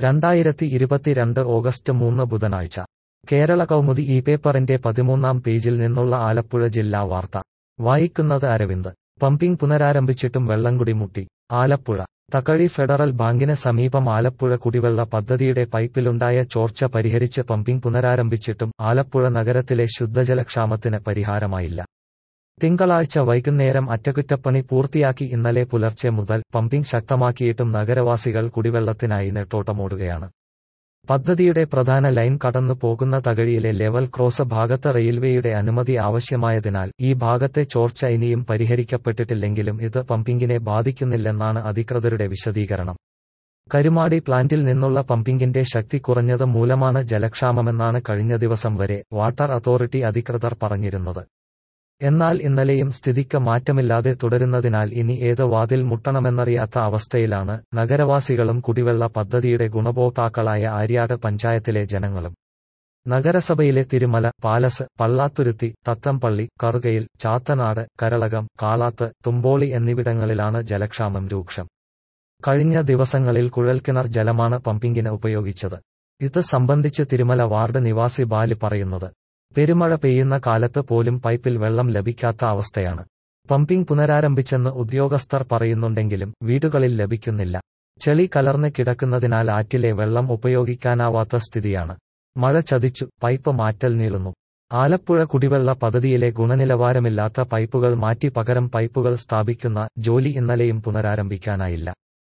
രണ്ടായിരത്തി ഇരുപത്തിരണ്ട് ഓഗസ്റ്റ് മൂന്ന് ബുധനാഴ്ച കേരള കൗമുദി ഈ പേപ്പറിന്റെ പതിമൂന്നാം പേജിൽ നിന്നുള്ള ആലപ്പുഴ ജില്ലാ വാർത്ത വായിക്കുന്നത് അരവിന്ദ് പമ്പിംഗ് പുനരാരംഭിച്ചിട്ടും വെള്ളംകുടി മുട്ടി ആലപ്പുഴ തകഴി ഫെഡറൽ ബാങ്കിന് സമീപം ആലപ്പുഴ കുടിവെള്ള പദ്ധതിയുടെ പൈപ്പിലുണ്ടായ ചോർച്ച പരിഹരിച്ച് പമ്പിംഗ് പുനരാരംഭിച്ചിട്ടും ആലപ്പുഴ നഗരത്തിലെ ശുദ്ധജലക്ഷാമത്തിന് പരിഹാരമായില്ല തിങ്കളാഴ്ച വൈകുന്നേരം അറ്റകുറ്റപ്പണി പൂർത്തിയാക്കി ഇന്നലെ പുലർച്ചെ മുതൽ പമ്പിംഗ് ശക്തമാക്കിയിട്ടും നഗരവാസികൾ കുടിവെള്ളത്തിനായി നെട്ടോട്ടമോടുകയാണ് പദ്ധതിയുടെ പ്രധാന ലൈൻ കടന്നു പോകുന്ന തകഴിയിലെ ലെവൽ ക്രോസ് ഭാഗത്ത് റെയിൽവേയുടെ അനുമതി ആവശ്യമായതിനാൽ ഈ ഭാഗത്തെ ചോർച്ച ഇനിയും പരിഹരിക്കപ്പെട്ടിട്ടില്ലെങ്കിലും ഇത് പമ്പിങ്ങിനെ ബാധിക്കുന്നില്ലെന്നാണ് അധികൃതരുടെ വിശദീകരണം കരുമാടി പ്ലാന്റിൽ നിന്നുള്ള പമ്പിങ്ങിന്റെ ശക്തി കുറഞ്ഞത് മൂലമാണ് ജലക്ഷാമമെന്നാണ് കഴിഞ്ഞ ദിവസം വരെ വാട്ടർ അതോറിറ്റി അധികൃതർ പറഞ്ഞിരുന്നത് എന്നാൽ ഇന്നലെയും സ്ഥിതിക്ക് മാറ്റമില്ലാതെ തുടരുന്നതിനാൽ ഇനി ഏത് വാതിൽ മുട്ടണമെന്നറിയാത്ത അവസ്ഥയിലാണ് നഗരവാസികളും കുടിവെള്ള പദ്ധതിയുടെ ഗുണഭോക്താക്കളായ ആര്യാട് പഞ്ചായത്തിലെ ജനങ്ങളും നഗരസഭയിലെ തിരുമല പാലസ് പള്ളാത്തുരുത്തി തത്തംപള്ളി കറുകയിൽ ചാത്തനാട് കരളകം കാളാത്ത് തുമ്പോളി എന്നിവിടങ്ങളിലാണ് ജലക്ഷാമം രൂക്ഷം കഴിഞ്ഞ ദിവസങ്ങളിൽ കുഴൽക്കിണർ ജലമാണ് പമ്പിങ്ങിന് ഉപയോഗിച്ചത് ഇത് സംബന്ധിച്ച് തിരുമല വാർഡ് നിവാസി ബാലി പറയുന്നത് പെരുമഴ പെയ്യുന്ന കാലത്ത് പോലും പൈപ്പിൽ വെള്ളം ലഭിക്കാത്ത അവസ്ഥയാണ് പമ്പിംഗ് പുനരാരംഭിച്ചെന്ന് ഉദ്യോഗസ്ഥർ പറയുന്നുണ്ടെങ്കിലും വീടുകളിൽ ലഭിക്കുന്നില്ല ചെളി കലർന്ന് കിടക്കുന്നതിനാൽ ആറ്റിലെ വെള്ളം ഉപയോഗിക്കാനാവാത്ത സ്ഥിതിയാണ് മഴ ചതിച്ചു പൈപ്പ് മാറ്റൽ നീളുന്നു ആലപ്പുഴ കുടിവെള്ള പദ്ധതിയിലെ ഗുണനിലവാരമില്ലാത്ത പൈപ്പുകൾ മാറ്റി പകരം പൈപ്പുകൾ സ്ഥാപിക്കുന്ന ജോലി ഇന്നലെയും പുനരാരംഭിക്കാനായില്ല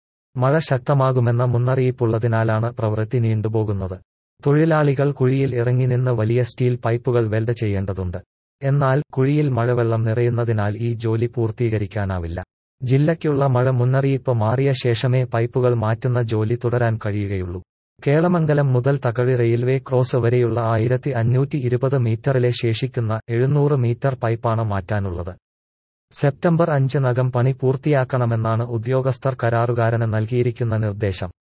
മഴ ശക്തമാകുമെന്ന മുന്നറിയിപ്പുള്ളതിനാലാണ് പ്രവൃത്തി നീണ്ടുപോകുന്നത് തൊഴിലാളികൾ കുഴിയിൽ ഇറങ്ങി നിന്ന് വലിയ സ്റ്റീൽ പൈപ്പുകൾ വെൽഡ് ചെയ്യേണ്ടതുണ്ട് എന്നാൽ കുഴിയിൽ മഴവെള്ളം നിറയുന്നതിനാൽ ഈ ജോലി പൂർത്തീകരിക്കാനാവില്ല ജില്ലയ്ക്കുള്ള മഴ മുന്നറിയിപ്പ് മാറിയ ശേഷമേ പൈപ്പുകൾ മാറ്റുന്ന ജോലി തുടരാൻ കഴിയുകയുള്ളൂ കേളമംഗലം മുതൽ തകഴി റെയിൽവേ ക്രോസ് വരെയുള്ള ആയിരത്തി അഞ്ഞൂറ്റി ഇരുപത് മീറ്ററിലെ ശേഷിക്കുന്ന എഴുന്നൂറ് മീറ്റർ പൈപ്പാണ് മാറ്റാനുള്ളത് സെപ്റ്റംബർ അഞ്ചിനകം പണി പൂർത്തിയാക്കണമെന്നാണ് ഉദ്യോഗസ്ഥർ കരാറുകാരന് നൽകിയിരിക്കുന്ന നിർദ്ദേശം